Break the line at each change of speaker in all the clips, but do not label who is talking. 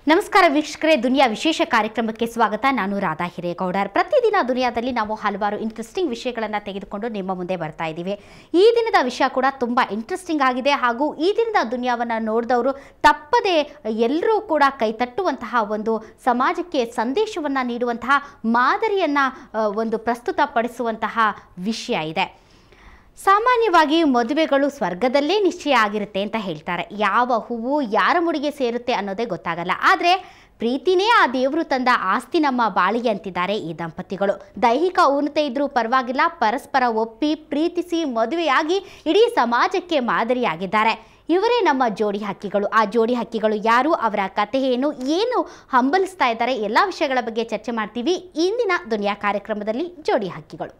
ನಮಸ್ಕಾರ ವೀಕ್ಷಕರೇ ದುನಿಯಾ ವಿಶೇಷ ಕಾರ್ಯಕ್ರಮಕ್ಕೆ ಸ್ವಾಗತ ನಾನು ರಾಧಾ ಹಿರೇಗೌಡರ್ ಪ್ರತಿದಿನ ದುನಿಯಾದಲ್ಲಿ ನಾವು ಹಲವಾರು ಇಂಟ್ರೆಸ್ಟಿಂಗ್ ವಿಷಯಗಳನ್ನು ತೆಗೆದುಕೊಂಡು ನಿಮ್ಮ ಮುಂದೆ ಬರ್ತಾ ಇದ್ದೀವಿ ಈ ದಿನದ ವಿಷಯ ಕೂಡ ತುಂಬ ಇಂಟ್ರೆಸ್ಟಿಂಗ್ ಆಗಿದೆ ಹಾಗೂ ಈ ದಿನದ ದುನಿಯಾವನ್ನು ನೋಡಿದವರು ತಪ್ಪದೆ ಎಲ್ಲರೂ ಕೂಡ ಕೈತಟ್ಟುವಂತಹ ಒಂದು ಸಮಾಜಕ್ಕೆ ಸಂದೇಶವನ್ನು ನೀಡುವಂತಹ ಮಾದರಿಯನ್ನು ಒಂದು ಪ್ರಸ್ತುತಪಡಿಸುವಂತಹ ವಿಷಯ ಇದೆ ಸಾಮಾನ್ಯವಾಗಿ ಮದುವೆಗಳು ಸ್ವರ್ಗದಲ್ಲೇ ನಿಶ್ಚಯ ಆಗಿರುತ್ತೆ ಅಂತ ಹೇಳ್ತಾರೆ ಯಾವ ಹೂವು ಯಾರ ಮುಡಿಗೆ ಸೇರುತ್ತೆ ಅನ್ನೋದೇ ಗೊತ್ತಾಗಲ್ಲ ಆದರೆ ಪ್ರೀತಿನೇ ಆ ದೇವರು ತಂದ ಆಸ್ತಿ ನಮ್ಮ ಬಾಳಿಗೆ ಅಂತಿದ್ದಾರೆ ಈ ದಂಪತಿಗಳು ದೈಹಿಕ ಊನತೆ ಇದ್ರೂ ಪರವಾಗಿಲ್ಲ ಪರಸ್ಪರ ಒಪ್ಪಿ ಪ್ರೀತಿಸಿ ಮದುವೆಯಾಗಿ ಇಡೀ ಸಮಾಜಕ್ಕೆ ಮಾದರಿಯಾಗಿದ್ದಾರೆ ಇವರೇ ನಮ್ಮ ಜೋಡಿ ಹಕ್ಕಿಗಳು ಆ ಜೋಡಿ ಹಕ್ಕಿಗಳು ಯಾರು ಅವರ ಕತೆ ಏನು ಏನು ಹಂಬಲಿಸ್ತಾ ಇದ್ದಾರೆ ಎಲ್ಲ ವಿಷಯಗಳ ಬಗ್ಗೆ ಚರ್ಚೆ ಮಾಡ್ತೀವಿ ಇಂದಿನ ದುನಿಯಾ ಕಾರ್ಯಕ್ರಮದಲ್ಲಿ ಜೋಡಿ ಹಕ್ಕಿಗಳು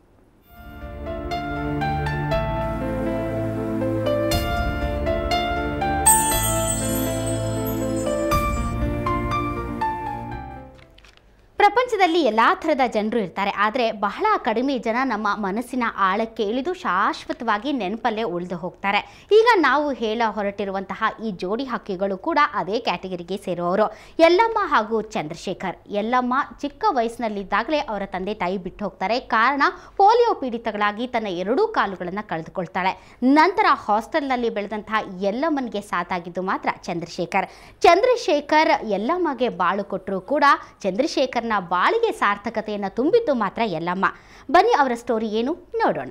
ಪ್ರಪಂಚದಲ್ಲಿ ಎಲ್ಲ ಥರದ ಜನರು ಇರ್ತಾರೆ ಆದರೆ ಬಹಳ ಕಡಿಮೆ ಜನ ನಮ್ಮ ಮನಸ್ಸಿನ ಆಳಕ್ಕೆ ಇಳಿದು ಶಾಶ್ವತವಾಗಿ ನೆನಪಲ್ಲೇ ಉಳಿದು ಹೋಗ್ತಾರೆ ಈಗ ನಾವು ಹೇಳ ಹೊರಟಿರುವಂತಹ ಈ ಜೋಡಿ ಹಕ್ಕಿಗಳು ಕೂಡ ಅದೇ ಕ್ಯಾಟಗರಿಗೆ ಸೇರುವವರು ಯಲ್ಲಮ್ಮ ಹಾಗೂ ಚಂದ್ರಶೇಖರ್ ಯಲ್ಲಮ್ಮ ಚಿಕ್ಕ ವಯಸ್ಸಿನಲ್ಲಿದ್ದಾಗಲೇ ಅವರ ತಂದೆ ತಾಯಿ ಬಿಟ್ಟು ಹೋಗ್ತಾರೆ ಕಾರಣ ಪೋಲಿಯೋ ಪೀಡಿತಗಳಾಗಿ ತನ್ನ ಎರಡೂ ಕಾಲುಗಳನ್ನು ಕಳೆದುಕೊಳ್ತಾಳೆ ನಂತರ ಹಾಸ್ಟೆಲ್ನಲ್ಲಿ ಬೆಳೆದಂತಹ ಯಲ್ಲಮ್ಮನಿಗೆ ಸಾತಾಗಿದ್ದು ಮಾತ್ರ ಚಂದ್ರಶೇಖರ್ ಚಂದ್ರಶೇಖರ್ ಯಲ್ಲಮ್ಮಗೆ ಬಾಳು ಕೊಟ್ಟರು ಕೂಡ ಚಂದ್ರಶೇಖರ್ನ ಬಾಳಿಗೆ ಸಾರ್ಥಕತೆಯನ್ನು ತುಂಬಿದ್ದು ಮಾತ್ರ ಯಲ್ಲಮ್ಮ ಬನ್ನಿ ಅವರ ಸ್ಟೋರಿ ಏನು ನೋಡೋಣ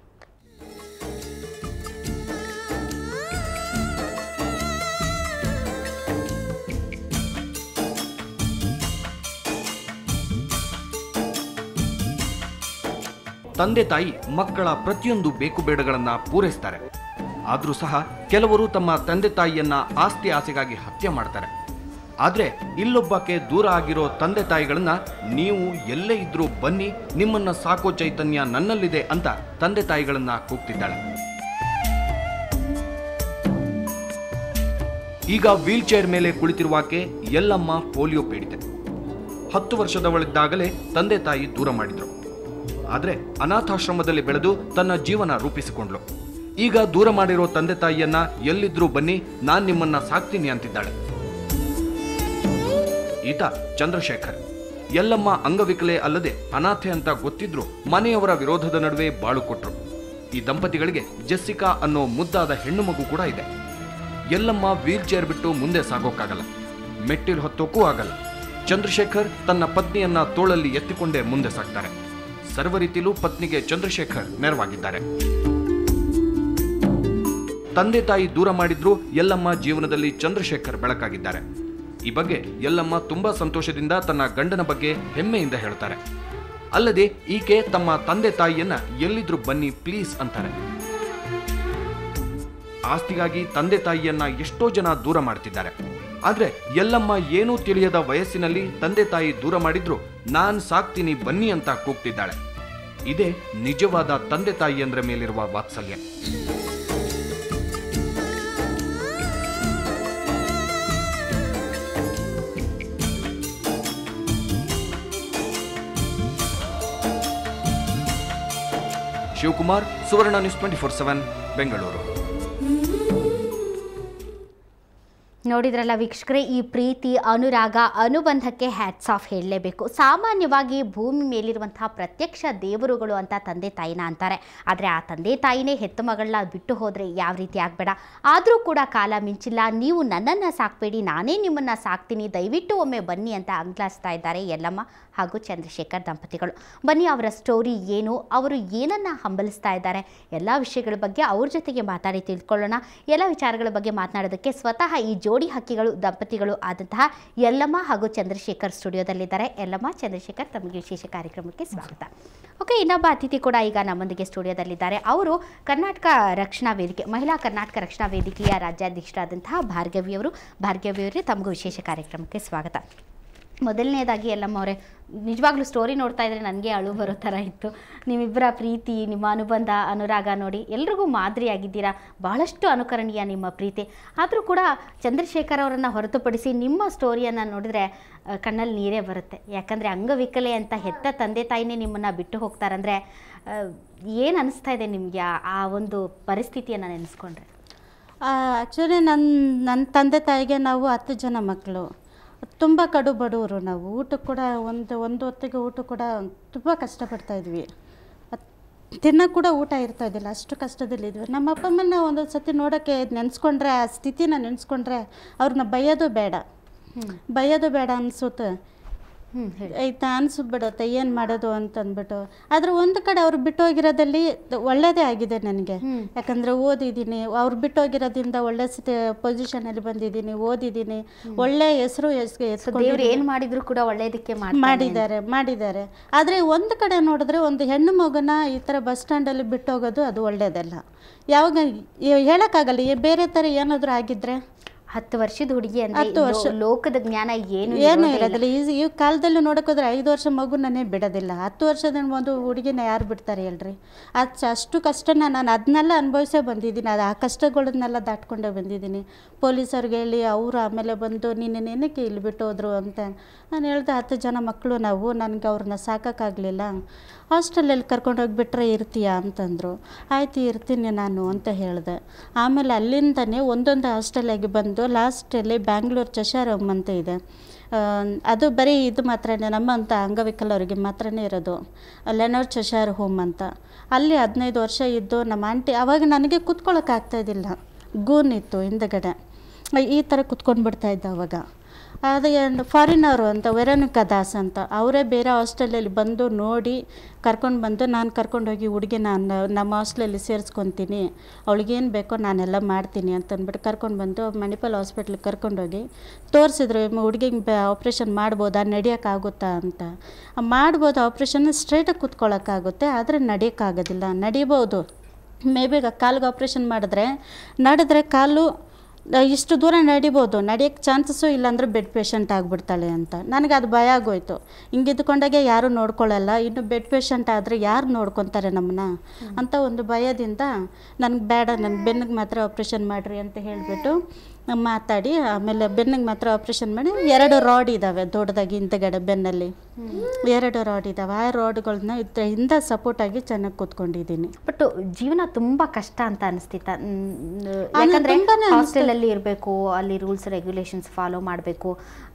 ತಂದೆ ತಾಯಿ ಮಕ್ಕಳ ಪ್ರತಿಯೊಂದು ಬೇಕು ಬೇಡಗಳನ್ನ ಪೂರೈಸ್ತಾರೆ ಆದ್ರೂ ಸಹ ಕೆಲವರು ತಮ್ಮ ತಂದೆ ತಾಯಿಯನ್ನ ಆಸ್ತಿ ಆಸೆಗಾಗಿ ಹತ್ಯೆ ಮಾಡ್ತಾರೆ ಆದ್ರೆ ಇಲ್ಲೊಬ್ಬಕ್ಕೆ ದೂರ ಆಗಿರೋ ತಂದೆ ತಾಯಿಗಳನ್ನ ನೀವು ಎಲ್ಲೇ ಇದ್ರೂ ಬನ್ನಿ ನಿಮ್ಮನ್ನ ಸಾಕೋ ಚೈತನ್ಯ ನನ್ನಲ್ಲಿದೆ ಅಂತ ತಂದೆ ತಾಯಿಗಳನ್ನ ಕೂಗ್ತಿದ್ದಾಳೆ ಈಗ ವೀಲ್ ಚೇರ್ ಮೇಲೆ ಕುಳಿತಿರುವಾಕೆ ಎಲ್ಲಮ್ಮ ಪೋಲಿಯೋ ಪೀಡಿತೆ ಹತ್ತು ವರ್ಷದವಳಿದ್ದಾಗಲೇ ತಂದೆ ತಾಯಿ ದೂರ ಮಾಡಿದ್ರು ಆದ್ರೆ ಅನಾಥಾಶ್ರಮದಲ್ಲಿ ಬೆಳೆದು ತನ್ನ ಜೀವನ ರೂಪಿಸಿಕೊಂಡ್ಲು ಈಗ ದೂರ ಮಾಡಿರೋ ತಂದೆ ತಾಯಿಯನ್ನ ಎಲ್ಲಿದ್ರೂ ಬನ್ನಿ ನಾನ್ ನಿಮ್ಮನ್ನ ಸಾಕ್ತೀನಿ ಅಂತಿದ್ದಾಳೆ ಈತ ಚಂದ್ರಶೇಖರ್ ಎಲ್ಲಮ್ಮ ಅಂಗವಿಕಲೆ ಅಲ್ಲದೆ ಅನಾಥೆ ಅಂತ ಗೊತ್ತಿದ್ರು ಮನೆಯವರ ವಿರೋಧದ ನಡುವೆ ಬಾಳು ಕೊಟ್ರು ಈ ದಂಪತಿಗಳಿಗೆ ಜೆಸ್ಸಿಕಾ ಅನ್ನೋ ಮುದ್ದಾದ ಹೆಣ್ಣು ಮಗು ಕೂಡ ಇದೆ ಎಲ್ಲಮ್ಮ ವೀಲ್ ಚೇರ್ ಬಿಟ್ಟು ಮುಂದೆ ಸಾಗೋಕ್ಕಾಗಲ್ಲ ಮೆಟ್ಟಿಲು ಹತ್ತೋಕ್ಕೂ ಆಗಲ್ಲ ಚಂದ್ರಶೇಖರ್ ತನ್ನ ಪತ್ನಿಯನ್ನ ತೋಳಲ್ಲಿ ಎತ್ತಿಕೊಂಡೇ ಮುಂದೆ ಸಾಗ್ತಾರೆ ಸರ್ವ ರೀತಿಲೂ ಪತ್ನಿಗೆ ಚಂದ್ರಶೇಖರ್ ನೆರವಾಗಿದ್ದಾರೆ ತಂದೆ ತಾಯಿ ದೂರ ಮಾಡಿದ್ರೂ ಎಲ್ಲಮ್ಮ ಜೀವನದಲ್ಲಿ ಚಂದ್ರಶೇಖರ್ ಬೆಳಕಾಗಿದ್ದಾರೆ ಈ ಬಗ್ಗೆ ಎಲ್ಲಮ್ಮ ತುಂಬಾ ಸಂತೋಷದಿಂದ ತನ್ನ ಗಂಡನ ಬಗ್ಗೆ ಹೆಮ್ಮೆಯಿಂದ ಹೇಳ್ತಾರೆ ಅಲ್ಲದೆ ಈಕೆ ತಮ್ಮ ತಂದೆ ತಾಯಿಯನ್ನ ಎಲ್ಲಿದ್ರು ಬನ್ನಿ ಪ್ಲೀಸ್ ಅಂತಾರೆ ಆಸ್ತಿಗಾಗಿ ತಂದೆ ತಾಯಿಯನ್ನ ಎಷ್ಟೋ ಜನ ದೂರ ಮಾಡ್ತಿದ್ದಾರೆ ಆದ್ರೆ ಎಲ್ಲಮ್ಮ ಏನೂ ತಿಳಿಯದ ವಯಸ್ಸಿನಲ್ಲಿ ತಂದೆ ತಾಯಿ ದೂರ ಮಾಡಿದ್ರು ನಾನ್ ಸಾಕ್ತೀನಿ ಬನ್ನಿ ಅಂತ ಕೂಗ್ತಿದ್ದಾಳೆ ಇದೇ ನಿಜವಾದ ತಂದೆ ತಾಯಿಯಂದ್ರ ಮೇಲಿರುವ ವಾತ್ಸಲ್ಯ Shivakumar Suvarna news twenty four seven Bengaluru
ನೋಡಿದ್ರಲ್ಲ ವೀಕ್ಷಕರೇ ಈ ಪ್ರೀತಿ ಅನುರಾಗ ಅನುಬಂಧಕ್ಕೆ ಹ್ಯಾಟ್ಸ್ ಆಫ್ ಹೇಳಲೇಬೇಕು ಸಾಮಾನ್ಯವಾಗಿ ಭೂಮಿ ಮೇಲಿರುವಂತಹ ಪ್ರತ್ಯಕ್ಷ ದೇವರುಗಳು ಅಂತ ತಂದೆ ತಾಯಿನ ಅಂತಾರೆ ಆದರೆ ಆ ತಂದೆ ತಾಯಿನೇ ಹೆತ್ತ ಮಗಳನ್ನ ಬಿಟ್ಟು ಹೋದರೆ ಯಾವ ರೀತಿ ಆಗಬೇಡ ಆದರೂ ಕೂಡ ಕಾಲ ಮಿಂಚಿಲ್ಲ ನೀವು ನನ್ನನ್ನು ಸಾಕಬೇಡಿ ನಾನೇ ನಿಮ್ಮನ್ನು ಸಾಕ್ತೀನಿ ದಯವಿಟ್ಟು ಒಮ್ಮೆ ಬನ್ನಿ ಅಂತ ಅಂಗ್ಲಾಸ್ತಾ ಇದ್ದಾರೆ ಯಲ್ಲಮ್ಮ ಹಾಗೂ ಚಂದ್ರಶೇಖರ್ ದಂಪತಿಗಳು ಬನ್ನಿ ಅವರ ಸ್ಟೋರಿ ಏನು ಅವರು ಏನನ್ನು ಹಂಬಲಿಸ್ತಾ ಇದ್ದಾರೆ ಎಲ್ಲ ವಿಷಯಗಳ ಬಗ್ಗೆ ಅವ್ರ ಜೊತೆಗೆ ಮಾತಾಡಿ ತಿಳ್ಕೊಳ್ಳೋಣ ಎಲ್ಲ ವಿಚಾರಗಳ ಬಗ್ಗೆ ಮಾತನಾಡೋದಕ್ಕೆ ಸ್ವತಃ ಈ ಜೋಡಿ ಹಕ್ಕಿಗಳು ದಂಪತಿಗಳು ಆದಂತಹ ಯಲ್ಲಮ್ಮ ಹಾಗೂ ಚಂದ್ರಶೇಖರ್ ಸ್ಟುಡಿಯೋದಲ್ಲಿದ್ದಾರೆ ಯಲ್ಲಮ್ಮ ಚಂದ್ರಶೇಖರ್ ತಮಗೆ ವಿಶೇಷ ಕಾರ್ಯಕ್ರಮಕ್ಕೆ ಸ್ವಾಗತ ಓಕೆ ಇನ್ನೊಬ್ಬ ಅತಿಥಿ ಕೂಡ ಈಗ ನಮ್ಮೊಂದಿಗೆ ಸ್ಟುಡಿಯೋದಲ್ಲಿದ್ದಾರೆ ಅವರು ಕರ್ನಾಟಕ ರಕ್ಷಣಾ ವೇದಿಕೆ ಮಹಿಳಾ ಕರ್ನಾಟಕ ರಕ್ಷಣಾ ವೇದಿಕೆಯ ರಾಜ್ಯಾಧ್ಯಕ್ಷರಾದಂತಹ ಭಾರ್ಗವಿಯವರು ಭಾರ್ಗವಿಯವರೇ ತಮಗೂ ವಿಶೇಷ ಕಾರ್ಯಕ್ರಮಕ್ಕೆ ಸ್ವಾಗತ ಮೊದಲನೇದಾಗಿ ಎಲ್ಲಮ್ಮ ಅವರೇ ನಿಜವಾಗ್ಲೂ ಸ್ಟೋರಿ ನೋಡ್ತಾ ಇದ್ರೆ ನನಗೆ ಅಳು ಬರೋ ಥರ ಇತ್ತು ನಿಮ್ಮಿಬ್ಬರ ಪ್ರೀತಿ ನಿಮ್ಮ ಅನುಬಂಧ ಅನುರಾಗ ನೋಡಿ ಎಲ್ರಿಗೂ ಮಾದರಿಯಾಗಿದ್ದೀರಾ ಬಹಳಷ್ಟು ಅನುಕರಣೀಯ ನಿಮ್ಮ ಪ್ರೀತಿ ಆದರೂ ಕೂಡ ಚಂದ್ರಶೇಖರ್ ಅವರನ್ನು ಹೊರತುಪಡಿಸಿ ನಿಮ್ಮ ಸ್ಟೋರಿಯನ್ನು ನೋಡಿದ್ರೆ ಆ, ಕಣ್ಣಲ್ಲಿ ನೀರೇ ಬರುತ್ತೆ ಯಾಕಂದರೆ ಅಂಗವಿಕಲೆ ಅಂತ ಹೆತ್ತ ತಂದೆ ತಾಯಿನೇ ನಿಮ್ಮನ್ನು ಬಿಟ್ಟು ಹೋಗ್ತಾರಂದರೆ ಏನು ಅನಿಸ್ತಾ ಇದೆ ನಿಮಗೆ ಆ- ಆ ಒಂದು ಪರಿಸ್ಥಿತಿಯನ್ನು ನೆನೆಸ್ಕೊಂಡ್ರೆ
ಆ್ಯಕ್ಚುಲಿ ನನ್ನ ನನ್ನ ತಂದೆ ತಾಯಿಗೆ ನಾವು ಹತ್ತು ಜನ ಮಕ್ಕಳು ತುಂಬ ಕಡು ಬಡವರು ನಾವು ಊಟಕ್ಕೆ ಕೂಡ ಒಂದು ಒಂದು ಹೊತ್ತಿಗೆ ಊಟ ಕೂಡ ತುಂಬ ಕಷ್ಟಪಡ್ತಾ ಇದ್ವಿ ತಿನ್ನೋಕೆ ಕೂಡ ಊಟ ಇರ್ತಾ ಇದ್ದಿಲ್ಲ ಅಷ್ಟು ಕಷ್ಟದಲ್ಲಿದ್ವಿ ನಮ್ಮ ಅಪ್ಪ ಅಮ್ಮನ ಒಂದೊಂದು ಸತಿ ನೋಡೋಕ್ಕೆ ನೆನೆಸ್ಕೊಂಡ್ರೆ ಆ ಸ್ಥಿತಿನ ನೆನೆಸ್ಕೊಂಡ್ರೆ ಅವ್ರನ್ನ ಬೈಯೋದು ಬೇಡ ಬೈಯೋದು ಬೇಡ ಅನಿಸುತ್ತೆ
ಹ್ಞೂ ಹೇಳಿ
ಆಯ್ತಾ ಅನಿಸ್ಬಿಡುತ್ತೆ ಏನು ಮಾಡೋದು ಅಂತ ಅಂದ್ಬಿಟ್ಟು ಆದರೆ ಒಂದು ಕಡೆ ಅವ್ರು ಬಿಟ್ಟೋಗಿರೋದಲ್ಲಿ ಒಳ್ಳೇದೇ ಆಗಿದೆ ನನಗೆ
ಹ್ಮ್.
ಯಾಕಂದರೆ ಓದಿದ್ದೀನಿ ಅವ್ರು ಬಿಟ್ಟೋಗಿರೋದ್ರಿಂದ ಒಳ್ಳೆ ಸ್ಥಿತಿ ಪೊಸಿಷನಲ್ಲಿ ಬಂದಿದ್ದೀನಿ ಓದಿದ್ದೀನಿ ಒಳ್ಳೆ ಹೆಸರು
ಸೊ ದೇವ್ರು ಏನು ಮಾಡಿದ್ರು ಕೂಡ ಒಳ್ಳೇದಕ್ಕೆ ಮಾಡಿ
ಮಾಡಿದ್ದಾರೆ ಮಾಡಿದ್ದಾರೆ ಆದರೆ ಒಂದು ಕಡೆ ನೋಡಿದ್ರೆ ಒಂದು ಹೆಣ್ಣು ಮಗುನ ಈ ಥರ ಬಸ್ ಸ್ಟ್ಯಾಂಡಲ್ಲಿ ಬಿಟ್ಟೋಗೋದು ಅದು ಒಳ್ಳೇದಲ್ಲ ಯಾವಾಗ ಈ- ಹೇಳಕ್ಕಾಗಲ್ಲ ಈ ಬೇರೆ ಥರ ಏನಾದರೂ ಆಗಿದ್ರೆ
ಹತ್ತು ವರ್ಷದ ಹುಡುಗಿ ಅಂದ್ರೆ
ಹತ್ತು ವರ್ಷ.
ಲೋ- ಲೋಕದ ಜ್ಞಾನ ಏನು
ಏನು
ಇರೋದೇ ಇಲ್ಲ.
ಇರೋದಿಲ್ಲ ಈ ಈ ಕಾಲದಲ್ಲಿ ನೋಡಕ್ ಹೋದ್ರೆ ಐದು ವರ್ಷ ಮಗುನೇ ಬಿಡೋದಿಲ್ಲ ಹತ್ತು ವರ್ಷದ ಒಂದು ಹುಡುಗಿನ ಯಾರು ಬಿಡ್ತಾರೆ ಹೇಳ್ರಿ ಅದು ಅಷ್ಟು ಕಷ್ಟನ ನಾನು ಅದನ್ನೆಲ್ಲ ಅನುಭವಿಸೇ ಬಂದಿದ್ದೀನಿ ಅದು ಆ ಕಷ್ಟಗಳನ್ನೆಲ್ಲ ದಾಟ್ಕೊಂಡೇ ಬಂದಿದ್ದೀನಿ ಪೊಲೀಸವ್ರಿಗೆ ಹೇಳಿ ಅವರು ಆಮೇಲೆ ಬಂದು ನಿನ್ನ ಏನಕ್ಕೆ ಇಲ್ಲಿ ಬಿಟ್ಟು ಹೋದ್ರು ಅಂತ ನಾನು ಹೇಳ್ದೆ ಹತ್ತು ಜನ ಮಕ್ಕಳು ನಾವು ನನಗೆ ಅವ್ರನ್ನ ಸಾಕೋಕ್ಕಾಗಲಿಲ್ಲ ಹಾಸ್ಟೆಲಲ್ಲಿ ಕರ್ಕೊಂಡೋಗಿ ಬಿಟ್ಟರೆ ಇರ್ತೀಯಾ ಅಂತಂದರು ಆಯ್ತು ಇರ್ತೀನಿ ನಾನು ಅಂತ ಹೇಳಿದೆ ಆಮೇಲೆ ಅಲ್ಲಿಂದನೇ ಒಂದೊಂದು ಹಾಸ್ಟೆಲಾಗಿ ಬಂದು ಲಾಸ್ಟಲ್ಲಿ ಬ್ಯಾಂಗ್ಳೂರು ಚಶಾರಮ್ ಅಂತ ಇದೆ ಆ, ಅದು ಬರೀ ಇದು ಮಾತ್ರನೇ ನಮ್ಮಂಥ ಅಂಗವಿಕಲರಿಗೆ ಮಾತ್ರನೇ ಇರೋದು ಲೆನೋರ್ ಚಶಾರ್ ಹೋಮ್ ಅಂತ ಅಲ್ಲಿ ಹದಿನೈದು ವರ್ಷ ಇದ್ದು ನಮ್ಮ ಆಂಟಿ ಅವಾಗ ನನಗೆ ಕೂತ್ಕೊಳ್ಳೋಕೆ ಆಗ್ತಾಯಿದ್ದಿಲ್ಲ ಗೂನ್ ಇತ್ತು ಹಿಂದಗಡೆ ಈ ಥರ ಕುತ್ಕೊಂಡು ಬಿಡ್ತಾ ಇದ್ದ ಅವಾಗ ಅದೇ ಫಾರಿನವರು ಅಂತ ವೆರೋನಿಕಾ ದಾಸ್ ಅಂತ ಅವರೇ ಬೇರೆ ಹಾಸ್ಟೆಲಲ್ಲಿ ಬಂದು ನೋಡಿ ಕರ್ಕೊಂಡು ಬಂದು ನಾನು ಕರ್ಕೊಂಡೋಗಿ ಹುಡುಗಿ ನಾನು ನಮ್ಮ ಹಾಸ್ಟೆಲಲ್ಲಿ ಸೇರಿಸ್ಕೊತೀನಿ ಅವಳಿಗೇನು ಬೇಕೋ ನಾನೆಲ್ಲ ಮಾಡ್ತೀನಿ ಅಂತ ಅಂದ್ಬಿಟ್ಟು ಕರ್ಕೊಂಡು ಬಂದು ಮಣಿಪಾಲ್ ಹಾಸ್ಪಿಟ್ಲಿಗೆ ಕರ್ಕೊಂಡೋಗಿ ತೋರಿಸಿದ್ರು ಹುಡುಗಿಗೆ ಆಪ್ರೇಷನ್ ಮಾಡ್ಬೋದಾ ನಡೆಯೋಕ್ಕಾಗುತ್ತಾ ಅಂತ ಮಾಡ್ಬೋದು ಆಪ್ರೇಷನ್ ಸ್ಟ್ರೈಟಾಗಿ ಕೂತ್ಕೊಳ್ಳೋಕ್ಕಾಗುತ್ತೆ ಆದರೆ ನಡೆಯೋಕ್ಕಾಗೋದಿಲ್ಲ ನಡಿಬೋದು ಮೇ ಬಿ ಕಾಲಿಗೆ ಆಪ್ರೇಷನ್ ಮಾಡಿದ್ರೆ ನಡೆದ್ರೆ ಕಾಲು ಆ, ಇಷ್ಟು ದೂರ ನಡಿಬೋದು ನಡೆಯೋಕ್ಕೆ ಚಾನ್ಸಸ್ಸು ಇಲ್ಲಾಂದ್ರೆ ಬೆಡ್ ಪೇಷಂಟ್ ಆಗಿಬಿಡ್ತಾಳೆ ಅಂತ ನನಗೆ ಅದು ಭಯ ಆಗೋಯ್ತು ಹಿಂಗಿದ್ಕೊಂಡಾಗೆ ಯಾರೂ ನೋಡ್ಕೊಳ್ಳಲ್ಲ ಇನ್ನು ಬೆಡ್ ಪೇಷಂಟ್ ಆದರೆ ಯಾರು ನೋಡ್ಕೊತಾರೆ ನಮ್ಮನ್ನ ಅಂತ ಒಂದು ಭಯದಿಂದ ನನಗೆ ಬೇಡ ನನ್ನ ಬೆನ್ನಿಗೆ ಮಾತ್ರ ಆಪ್ರೇಷನ್ ಮಾಡಿರಿ ಅಂತ ಹೇಳಿಬಿಟ್ಟು ಮಾತಾಡಿ ಆಮೇಲೆ ಬೆನ್ನಿಗೆ ಮಾತ್ರ ಆಪ್ರೇಷನ್ ಮಾಡಿ ಎರಡು ರಾಡ್ ಇದ್ದಾವೆ ದೊಡ್ಡದಾಗಿ ಹಿಂದಗಡೆ ಬೆನ್ನಲ್ಲಿ ಎರಡು ರಾಡ್ ಇದ್ದಾವೆ ಆ ರಾಡ್ಗಳನ್ನ ಇದರಿಂದ ಸಪೋರ್ಟಾಗಿ ಚೆನ್ನಾಗಿ ಕೂತ್ಕೊಂಡಿದ್ದೀನಿ
ಬಟ್ ಜೀವನ ತುಂಬಾ ಕಷ್ಟ ಅಂತ ಅನಿಸ್ತಿತ್ತ
ಅಂದ್ರೆ
ಯಾಕಂದ್ರೆ
ತುಂಬಾನೇ ಅನ್ಸ್ತು.
ಹಾಸ್ಟೆಲ್ ಅಲ್ಲಿ ಇರಬೇಕು ಅಲ್ಲಿ ರೂಲ್ಸ್ ರೆಗ್ಯುಲೇಷನ್ಸ್ ಫಾಲೋ ಮಾಡಬೇಕು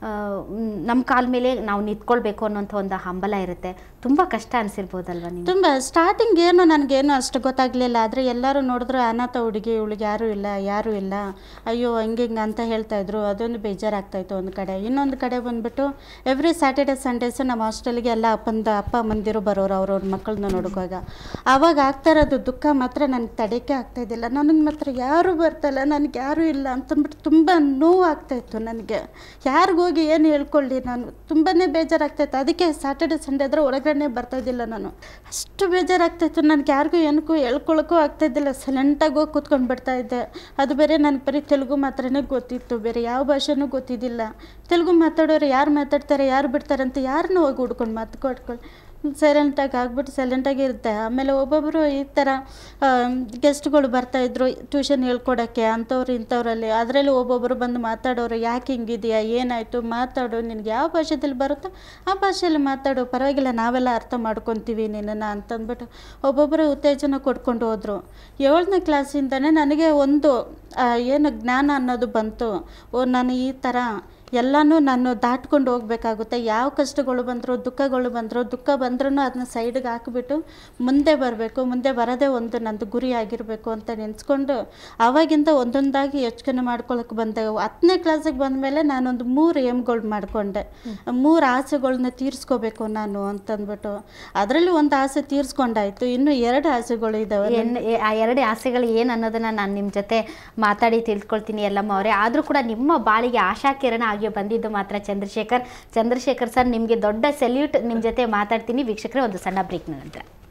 ನಮ್ಮ ಕಾಲ ಮೇಲೆ ನಾವು ನಿಂತ್ಕೊಳ್ಬೇಕು ಅನ್ನೋಂಥ ಒಂದು ಹಂಬಲ ಇರುತ್ತೆ ತುಂಬಾ ಕಷ್ಟ ಅನ್ಸಿರ್ಬೋದಲ್ವಾ ನಿಮ್ಗೆ
ತುಂಬ ಸ್ಟಾರ್ಟಿಂಗ್ ಏನು ನನಗೇನು ಅಷ್ಟು ಗೊತ್ತಾಗಲಿಲ್ಲ ಆದರೆ ಎಲ್ಲರೂ ನೋಡಿದ್ರು ಅನಾಥ ಹುಡುಗಿ ಇವಳಿಗೆ ಯಾರೂ ಇಲ್ಲ ಯಾರೂ ಇಲ್ಲ ಅಯ್ಯೋ ಹಂಗೆ ಹಿಂಗೆ ಅಂತ ಹೇಳ್ತಾ ಇದ್ರು ಅದೊಂದು ಬೇಜಾರಾಗ್ತಾಯಿತ್ತು ಒಂದು ಕಡೆ ಇನ್ನೊಂದು ಕಡೆ ಬಂದ್ಬಿಟ್ಟು ಎವ್ರಿ ಸ್ಯಾಟರ್ಡೆ ಸಂಡೇಸ್ ನಮ್ಮ ಹಾಸ್ಟೆಲ್ಗೆ ಎಲ್ಲ ಅಪ್ಪಂದು ಅಪ್ಪ ಮಂದಿರು ಬರೋರು ಅವ್ರವ್ರ ಮಕ್ಕಳನ್ನ ನೋಡುವಾಗ ಆವಾಗ ಆಗ್ತಾ ಇರೋದು ದುಃಖ ಮಾತ್ರ ನನಗೆ ತಡೆಯೋಕ್ಕೆ ಆಗ್ತಾಯಿದ್ದಿಲ್ಲ ನನಗೆ ಮಾತ್ರ ಯಾರೂ ಬರ್ತಾಯಿಲ್ಲ ನನಗೆ ಯಾರೂ ಇಲ್ಲ ಅಂತಂದ್ಬಿಟ್ಟು ತುಂಬ ನೋವು ಆಗ್ತಾಯಿತ್ತು ನನಗೆ ಯಾರಿಗೋಗಿ ಏನು ಹೇಳ್ಕೊಳ್ಳಿ ನಾನು ತುಂಬಾ ಬೇಜಾರಾಗ್ತಾಯಿತ್ತು ಅದಕ್ಕೆ ಸ್ಯಾಟರ್ಡೆ ಸಂಡೇ ಆದರೆ ಒಳಗಡೆ ಬರ್ತಾಯಿದ್ದಿಲ್ಲ ನಾನು ಅಷ್ಟು ಬೇಜಾರಾಗ್ತಾಯಿತ್ತು ನನಗೆ ಯಾರಿಗೂ ಏನಕ್ಕೂ ಹೇಳ್ಕೊಳಕ್ಕೂ ಆಗ್ತಾಯಿದ್ದಿಲ್ಲ ಸೈಲೆಂಟಾಗಿ ಹೋಗಿ ಕೂತ್ಕೊಂಡು ಬಿಡ್ತಾ ಇದ್ದೆ ಅದು ಬೇರೆ ನನಗೆ ಬರೀ ತೆಲುಗು ಮಾತ್ರನೇ ಗೊತ್ತಿತ್ತು ಬೇರೆ ಯಾವ ಭಾಷೆನೂ ಗೊತ್ತಿದ್ದಿಲ್ಲ ತೆಲುಗು ಮಾತಾಡೋರು ಯಾರು ಮಾತಾಡ್ತಾರೆ ಯಾರು ಬಿಡ್ತಾರೆ ಅಂತ ಯಾರನ್ನೂ ಹೋಗಿ ಹುಡ್ಕೊಂಡು ಮಾತಾಡ್ಕೊಂಡು ಸೈಲೆಂಟಾಗಿ ಆಗ್ಬಿಟ್ಟು ಸೈಲೆಂಟಾಗಿ ಇರುತ್ತೆ ಆಮೇಲೆ ಒಬ್ಬೊಬ್ಬರು ಈ ಥರ ಗೆಸ್ಟ್ಗಳು ಬರ್ತಾಯಿದ್ರು ಟ್ಯೂಷನ್ ಹೇಳ್ಕೊಡೋಕ್ಕೆ ಅಂಥವ್ರು ಇಂಥವ್ರಲ್ಲಿ ಅದರಲ್ಲಿ ಒಬ್ಬೊಬ್ಬರು ಬಂದು ಮಾತಾಡೋರು ಯಾಕೆ ಹಿಂಗಿದೆಯಾ ಏನಾಯಿತು ಮಾತಾಡು ನಿನಗೆ ಯಾವ ಭಾಷೆದಲ್ಲಿ ಬರುತ್ತೋ ಆ ಭಾಷೆಯಲ್ಲಿ ಮಾತಾಡು ಪರವಾಗಿಲ್ಲ ನಾವೆಲ್ಲ ಅರ್ಥ ಮಾಡ್ಕೊತೀವಿ ನಿನ್ನನ್ನು ಅಂತಂದ್ಬಿಟ್ಟು ಒಬ್ಬೊಬ್ಬರು ಉತ್ತೇಜನ ಕೊಟ್ಕೊಂಡು ಹೋದರು ಏಳನೇ ಕ್ಲಾಸಿಂದನೇ ನನಗೆ ಒಂದು ಆ, ಏನು ಜ್ಞಾನ ಅನ್ನೋದು ಬಂತು ಓ ನಾನು ಈ ಥರ ಎಲ್ಲನೂ ನಾನು ದಾಟ್ಕೊಂಡು ಹೋಗ್ಬೇಕಾಗುತ್ತೆ ಯಾವ ಕಷ್ಟಗಳು ಬಂದರೂ ದುಃಖಗಳು ಬಂದರೂ ದುಃಖ ಬಂದ್ರೂ ಅದನ್ನ ಸೈಡ್ಗೆ ಹಾಕಿಬಿಟ್ಟು ಮುಂದೆ ಬರಬೇಕು ಮುಂದೆ ಬರೋದೇ ಒಂದು ನಂದು ಗುರಿ ಆಗಿರಬೇಕು ಅಂತ ನೆನೆಸ್ಕೊಂಡು ಆವಾಗಿಂದ ಒಂದೊಂದಾಗಿ ಯೋಚನೆ ಮಾಡ್ಕೊಳಕ್ಕೆ ಬಂದೆ ಹತ್ತನೇ ಕ್ಲಾಸಿಗೆ ಬಂದಮೇಲೆ ನಾನೊಂದು ಮೂರು ಏಮ್ಗಳು ಮಾಡಿಕೊಂಡೆ ಮೂರು ಆಸೆಗಳನ್ನ ತೀರಿಸ್ಕೋಬೇಕು ನಾನು ಅಂತಂದ್ಬಿಟ್ಟು ಅದರಲ್ಲಿ ಒಂದು ಆಸೆ ತೀರಿಸ್ಕೊಂಡಾಯ್ತು ಇನ್ನು ಎರಡು ಆಸೆಗಳು ಇದ್ದಾವೆ
ಏನ್ ಏ- ಆ ಎರಡು ಆಸೆಗಳು ಏನು ಅನ್ನೋದನ್ನ ನಾನು ನಿಮ್ಮ ಜೊತೆ ಮಾತಾಡಿ ತಿಳ್ಕೊಳ್ತೀನಿ ಎಲ್ಲಮ್ಮ ಅವರೇ ಆದರೂ ಕೂಡ ನಿಮ್ಮ ಬಾಳಿಗೆ ಆಶಾ ಕಿರಣ ಆಗಿ ಬಂದಿದ್ದು ಮಾತ್ರ ಚಂದ್ರಶೇಖರ್ ಚಂದ್ರಶೇಖರ್ ಸರ್ ನಿಮಗೆ ದೊಡ್ಡ ಸೆಲ್ಯೂಟ್ ನಿಮ್ಮ ಜೊತೆ ಮಾತಾಡ್ತೀನಿ ವೀಕ್ಷಕರೇ ಒಂದು ಸಣ್ಣ ಬ್ರೇಕ್ನ ನಂತರ